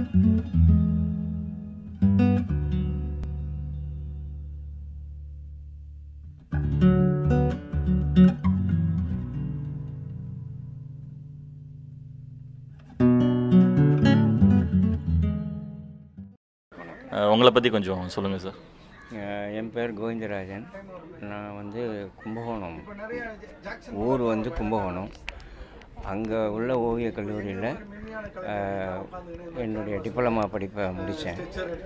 அஹ் உங்களை பற்றி கொஞ்சம் சொல்லுங்கள் சார் அஹ் என் பேர் கோவிந்தராஜன் நான் வந்து கும்பகோணம் ஊர் வந்து கும்பகோணம் அங்கே உள்ள ஓவியக் கல்லூரியில் அஹ், என்னுடைய டிப்ளமா படிப்பை முடித்தேன்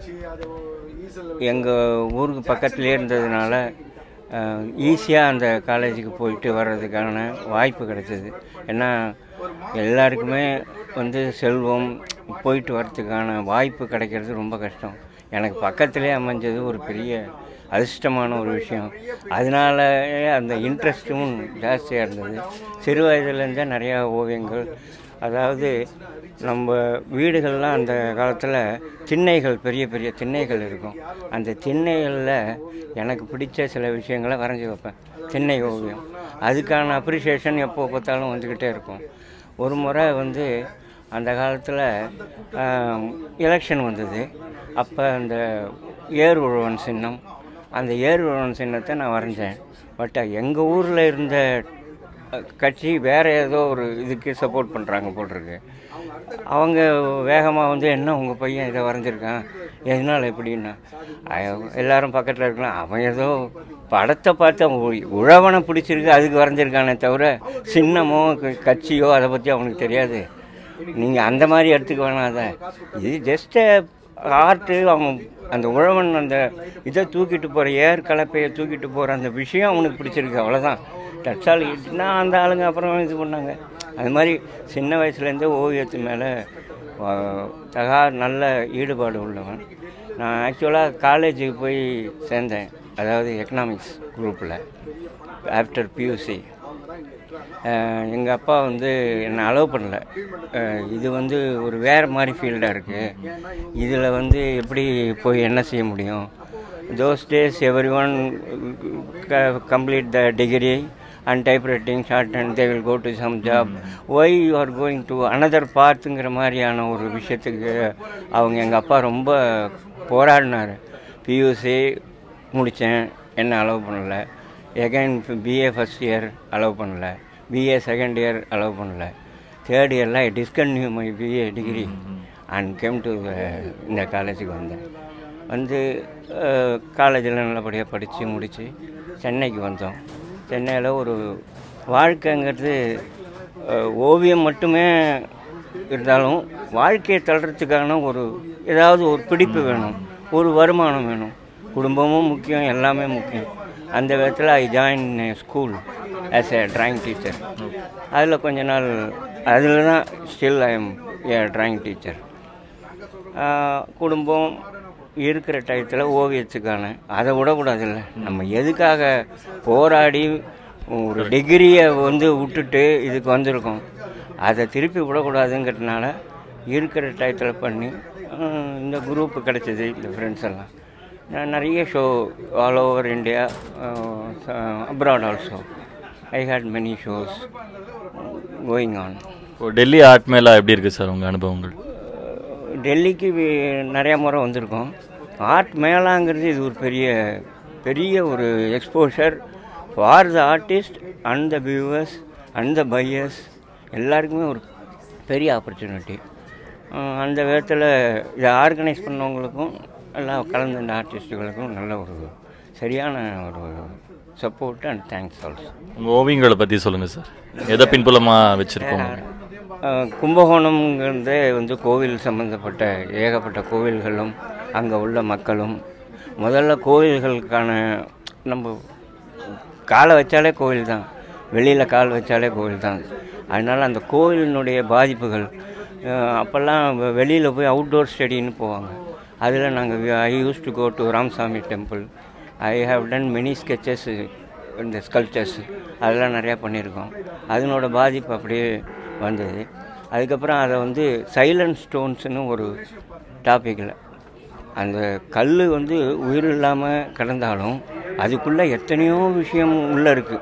எங்கள் ஊருக்கு பக்கத்துலேயே இருந்ததுனால ஈஸியாக அந்த காலேஜுக்கு போயிட்டு வர்றதுக்கான வாய்ப்பு கிடைச்சது ஏன்னா எல்லாருக்குமே வந்து செல்வம் போயிட்டு வர்றதுக்கான வாய்ப்பு கிடைக்கிறது ரொம்ப கஷ்டம் எனக்கு பக்கத்துலேயே அமைஞ்சது ஒரு பெரிய அதிர்ஷ்டமான ஒரு விஷயம் அதனால அந்த இன்ட்ரெஸ்ட்டும் ஜாஸ்தியாக இருந்தது சிறு வயதுலேருந்தே நிறையா ஓவியங்கள் அதாவது நம்ம வீடுகள்லாம் அந்த காலத்தில் திண்ணைகள் பெரிய பெரிய திண்ணைகள் இருக்கும் அந்த திண்ணைகளில் எனக்கு பிடிச்ச சில விஷயங்களை வரைஞ்சி வைப்பேன் திண்ணை ஓவியம் அதுக்கான அப்ரிஷியேஷன் எப்போ பார்த்தாலும் வந்துக்கிட்டே இருக்கும் ஒரு முறை வந்து அந்த காலத்தில் எலெக்ஷன் வந்தது அப்போ அந்த ஏர் உழவன் சின்னம் அந்த ஏர் உழவன் சின்னத்தை நான் வரைஞ்சேன் பட் எங்கள் ஊரில் இருந்த அஹ், கட்சி வேறு ஏதோ ஒரு இதுக்கு சப்போர்ட் பண்ணுறாங்க போட்டிருக்கு அவங்க வேகமாக வந்து என்ன உங்கள் பையன் இதை வரைஞ்சிருக்கான் எதனால் எப்படின்னா அஹ், எல்லாரும் பக்கத்தில் இருக்கலாம் அவன் ஏதோ படத்தை பார்த்து அவன் உ- உழவனை பிடிச்சிருக்கு அதுக்கு வரைஞ்சிருக்கானே தவிர சின்னமோ க- கட்சியோ அதை பற்றி அவனுக்கு தெரியாது நீங்கள் அந்த மாதிரி எடுத்துக்க வேணாம் அதை இது ஜஸ்ட்டு ஆர்ட்டு அவன் அந்த உழவன் அந்த இதை தூக்கிட்டு போகிற ஏர் கலப்பையை தூக்கிட்டு போகிற அந்த விஷயம் அவனுக்கு பிடிச்சிருக்கு அவ்வளோதான் டச்சால் இட்டுனா அந்த ஆளுங்க அப்புறம் இது பண்ணாங்க அது மாதிரி சின்ன வயசுலேருந்தே ஓவியத்து மேலே தகா நல்ல ஈடுபாடு உள்ளவன் நான் ஆக்சுவலாக காலேஜுக்கு போய் சேர்ந்தேன் அதாவது எக்கனாமிக்ஸ் குரூப்பில் ஆஃப்டர் பியூசி எங்கள் அப்பா வந்து என்னை அலோவ் பண்ணல அஹ் இது வந்து ஒரு வேறு மாதிரி ஃபீல்டாக இருக்குது இதில் வந்து எப்படி போய் என்ன செய்ய முடியும் those days everyone complete the degree and type writing short and they will go to some job why you are going to another பார்த்துங்கிற மாதிரியான ஒரு விஷயத்துக்கு அவங்க எங்கள் அப்பா ரொம்ப போராடினார் பியூசி முடித்தேன் என்ன அலோவ் பண்ணல again BA first year allow பண்ணல பிஏ செகண்ட் இயர் அலோவ் பண்ணல தேர்ட் இயரில் I discontinue my BA degree and came to இந்த காலேஜுக்கு வந்தேன் வந்து காலேஜில் நல்லபடியாக படித்து முடித்து சென்னைக்கு வந்தோம் சென்னையில் ஒரு வாழ்க்கைங்கிறது அஹ், ஓவியம் மட்டுமே இருந்தாலும் வாழ்க்கையை தள்ளுறதுக்கான ஒரு ஏதாவது ஒரு பிடிப்பு வேணும் ஒரு வருமானம் வேணும் குடும்பமும் முக்கியம் எல்லாமே முக்கியம் அந்த விதத்தில் I join school as a drawing teacher அதில் கொஞ்ச நாள் அதில் தான் still I am a drawing teacher குடும்பம் இருக்கிற டயத்தில் ஓவியத்துக்கான அதை விடக்கூடாதுல்ல நம்ம எதுக்காக போராடி ஒரு டிகிரியை வந்து விட்டுட்டு இதுக்கு வந்திருக்கோம் அதை திருப்பி விடக்கூடாதுங்கிறதுனால இருக்கிற டயத்தில் பண்ணி அஹ், இந்த குரூப்பு கிடச்சிது இந்த ஃப்ரெண்ட்ஸ் எல்லாம் நான் நிறைய show all over India abroad also I had many shows going on இப்போ டெல்லி ஆர்ட் மேலா எப்படி இருக்குது சார் உங்கள் அனுபவங்கள் டெல்லிக்கு வி- நிறைய முறை வந்திருக்கோம் ஆர்ட் மேளாங்கிறது இது ஒரு பெரிய பெரிய ஒரு exposure for the artist and the viewers and the buyers எல்லாருக்குமே ஒரு பெரிய ஆப்பர்ச்சுனிட்டி அந்த விதத்தில் இதை ஆர்கனைஸ் பண்ணவங்களுக்கும் எல்லாம் கலந்து இந்த ஆர்டிஸ்ட்டுகளுக்கும் நல்ல ஒரு சரியான ஒரு சப்போர்ட் அண்ட் தேங்க்ஸ் ஆல்சோ உங்கள் ஓவியங்களை பற்றி சொல்லுங்கள் சார் எதை பின்புலமாக வச்சுருக்கோங்க அஹ் கும்பகோணம்ங்கிறதே வந்து கோவில் சம்மந்தப்பட்ட ஏகப்பட்ட கோவில்களும் அங்கே உள்ள மக்களும் முதல்ல கோவில்களுக்கான நம்ம காலை வச்சாலே கோவில் தான் வெளியில் கால் வச்சாலே கோவில் தான் அதனால் அந்த கோவிலினுடைய பாதிப்புகள் அஹ் அப்போல்லாம் வெளியில் போய் அவுட்டோர் ஸ்டடின்னு போவாங்க அதில் நாங்கள் I use to go to Ramasamy temple I have done many sketches இந்த ஸ்கல்ச்சர்ஸ் அதெல்லாம் நிறையா பண்ணியிருக்கோம் அதனோட பாதிப்பு அப்படியே வந்தது அதுக்கப்புறம் அதை வந்து சைலண்ட் ஸ்டோன்ஸ்னு ஒரு டாப்பிக்கில் அந்த கல் வந்து உயிர் இல்லாமல் கிடந்தாலும் அதுக்குள்ளே எத்தனையோ விஷயம் உள்ளே இருக்குது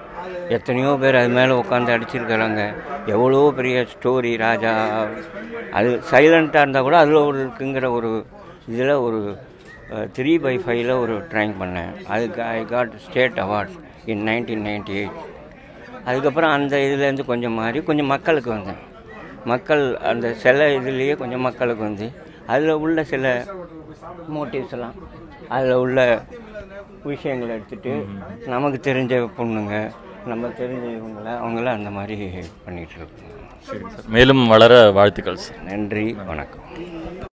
எத்தனையோ பேர் அது மேலே உட்காந்து அடிச்சிருக்கிறாங்க எவ்வளோ பெரிய ஸ்டோரி ராஜா அது சைலண்ட்டாக இருந்தால் கூட அதில் ஒரு இருக்குங்கிற ஒரு இதில் ஒரு த்ரீ பை ஃபைவ்ல ஒரு ட்ராயிங் பண்ணேன் அதுக்கு I got state awards in nineteen ninety eight அதுக்கப்புறம் அந்த இதுலேருந்து கொஞ்சம் மாறி கொஞ்சம் மக்களுக்கு வந்தேன் மக்கள் அந்த சில இதுலேயே கொஞ்சம் மக்களுக்கு வந்து அதில் உள்ள சில மோட்டிவ்ஸ் எல்லாம் அதில் உள்ள விஷயங்களை எடுத்துட்டு நமக்கு தெரிஞ்ச பொண்ணுங்க நம்ம தெரிஞ்ச இவங்கள அவங்கள அந்த மாதிரி பண்ணிகிட்டு இருக்கோம் மேலும் வளர வாழ்த்துக்கள் சார் நன்றி வணக்கம்